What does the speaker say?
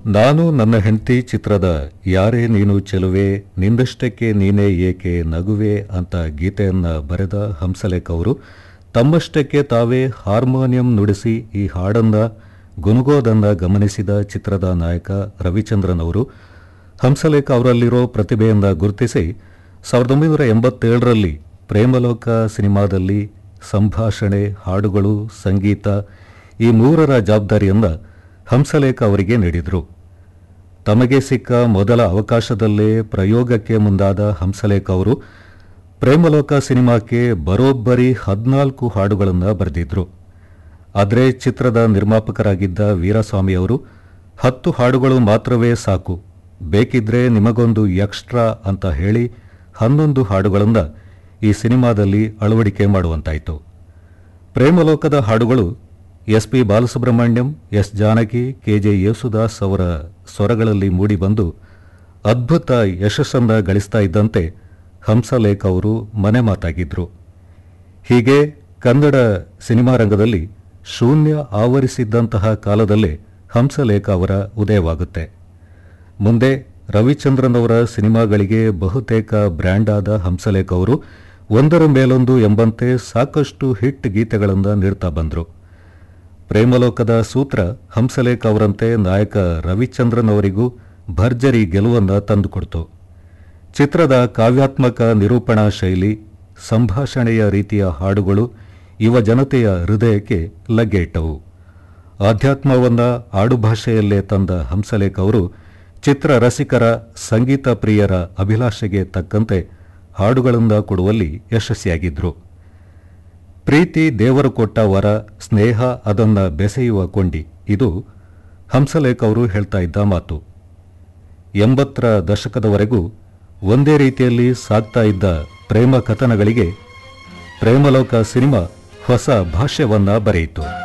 ನಾನು ನನ್ನ ಹೆಂಡತಿ ಚಿತ್ರದ ಯಾರೇ ನೀನು ಚೆಲುವೆ ನಿಂದಷ್ಟಕ್ಕೆ ನೀನೇ ಏಕೆ ನಗುವೆ ಅಂತ ಗೀತೆಯನ್ನ ಬರೆದ ಹಂಸಲೇಖ ಅವರು ತಮ್ಮಷ್ಟಕ್ಕೆ ತಾವೇ ಹಾರ್ಮೋನಿಯಂ ನುಡಿಸಿ ಈ ಹಾಡನ್ನ ಗುನುಗೋದನ್ನ ಗಮನಿಸಿದ ಚಿತ್ರದ ನಾಯಕ ರವಿಚಂದ್ರನ್ ಅವರು ಹಂಸಲೇಖ ಅವರಲ್ಲಿರೋ ಪ್ರತಿಭೆಯನ್ನ ಗುರುತಿಸಿ ಸಾವಿರದ ಒಂಬೈನೂರ ಎಂಬತ್ತೇಳರಲ್ಲಿ ಪ್ರೇಮಲೋಕ ಸಿನಿಮಾದಲ್ಲಿ ಸಂಭಾಷಣೆ ಹಾಡುಗಳು ಸಂಗೀತ ಈ ಮೂರರ ಜವಾಬ್ದಾರಿಯನ್ನ ಹಂಸಲೇಖ ಅವರಿಗೆ ನೀಡಿದರು ತಮಗೆ ಸಿಕ್ಕ ಮೊದಲ ಅವಕಾಶದಲ್ಲೇ ಪ್ರಯೋಗಕ್ಕೆ ಮುಂದಾದ ಹಂಸಲೇಖ ಅವರು ಪ್ರೇಮಲೋಕ ಸಿನಿಮಾಕ್ಕೆ ಬರೋಬ್ಬರಿ ಹದಿನಾಲ್ಕು ಹಾಡುಗಳನ್ನು ಬರೆದಿದ್ರು ಆದರೆ ಚಿತ್ರದ ನಿರ್ಮಾಪಕರಾಗಿದ್ದ ವೀರಸ್ವಾಮಿ ಅವರು ಹತ್ತು ಹಾಡುಗಳು ಮಾತ್ರವೇ ಸಾಕು ಬೇಕಿದ್ರೆ ನಿಮಗೊಂದು ಎಕ್ಸ್ಟ್ರಾ ಅಂತ ಹೇಳಿ ಹನ್ನೊಂದು ಹಾಡುಗಳನ್ನು ಈ ಸಿನಿಮಾದಲ್ಲಿ ಅಳವಡಿಕೆ ಮಾಡುವಂತಾಯಿತು ಪ್ರೇಮಲೋಕದ ಹಾಡುಗಳು S P Balasubrahmanyam S Janaki KJ Yesudas ಅವರ ಸ್ವರಗಳಲ್ಲಿ ಮೂಡಿಬಂದು ಅದ್ಭುತ ಯಶಸ್ಸನ್ನ ಗಳಿಸ್ತಾ ಇದ್ದಂತೆ ಹಂಸಲೇಖ ಅವರು ಮನೆ ಮಾತಾಗಿದ್ರು ಹೀಗೆ ಕನ್ನಡ ಸಿನಿಮಾ ರಂಗದಲ್ಲಿ ಶೂನ್ಯ ಆವರಿಸಿದ್ದಂತಹ ಕಾಲದಲ್ಲೇ ಹಂಸಲೇಖ ಅವರ ಉದಯವಾಗುತ್ತೆ ಮುಂದೆ ರವಿಚಂದ್ರನ್ ಅವರ ಸಿನಿಮಾಗಳಿಗೆ ಬಹುತೇಕ ಬ್ರ್ಯಾಂಡ್ ಆದ ಹಂಸಲೇಖ ಅವರು ಒಂದರ ಮೇಲೊಂದು ಎಂಬಂತೆ ಸಾಕಷ್ಟು ಹಿಟ್ ಗೀತೆಗಳನ್ನು ನೀಡ್ತಾ ಬಂದರು ಪ್ರೇಮಲೋಕದ ಸೂತ್ರ ಹಂಸಲೇಖ ಅವರಂತೆ ನಾಯಕ ರವಿಚಂದ್ರನ್ ಅವರಿಗೂ ಭರ್ಜರಿ ಗೆಲುವನ್ನು ತಂದುಕೊಡ್ತು ಚಿತ್ರದ ಕಾವ್ಯಾತ್ಮಕ ನಿರೂಪಣಾ ಶೈಲಿ ಸಂಭಾಷಣೆಯ ರೀತಿಯ ಹಾಡುಗಳು ಯುವ ಜನತೆಯ ಹೃದಯಕ್ಕೆ ಲಗ್ಗೆ ಇಟ್ಟವು ಆಧ್ಯಾತ್ಮವನ್ನ ಆಡುಭಾಷೆಯಲ್ಲೇ ತಂದ ಹಂಸಲೇಖ ಅವರು ಚಿತ್ರ ರಸಿಕರ ಸಂಗೀತ ಪ್ರಿಯರ ಅಭಿಲಾಷೆಗೆ ತಕ್ಕಂತೆ ಹಾಡುಗಳಿಂದ ಕೊಡುವಲ್ಲಿ ಯಶಸ್ವಿಯಾಗಿದ್ರು ಪ್ರೀತಿ ದೇವರು ಕೊಟ್ಟ ವರ ಸ್ನೇಹ ಅದನ್ನ ಬೆಸೆಯುವ ಕೊಂಡಿ ಇದು ಹಂಸಲೇಖ ಅವರು ಹೇಳ್ತಾ ಇದ್ದ ಮಾತು ಎಂಬತ್ತರ ದಶಕದವರೆಗೂ ಒಂದೇ ರೀತಿಯಲ್ಲಿ ಸಾಗ್ತಾ ಇದ್ದ ಪ್ರೇಮ ಕಥನಗಳಿಗೆ ಪ್ರೇಮಲೋಕ ಸಿನಿಮಾ ಹೊಸ ಭಾಷ್ಯವನ್ನ ಬರೆಯಿತು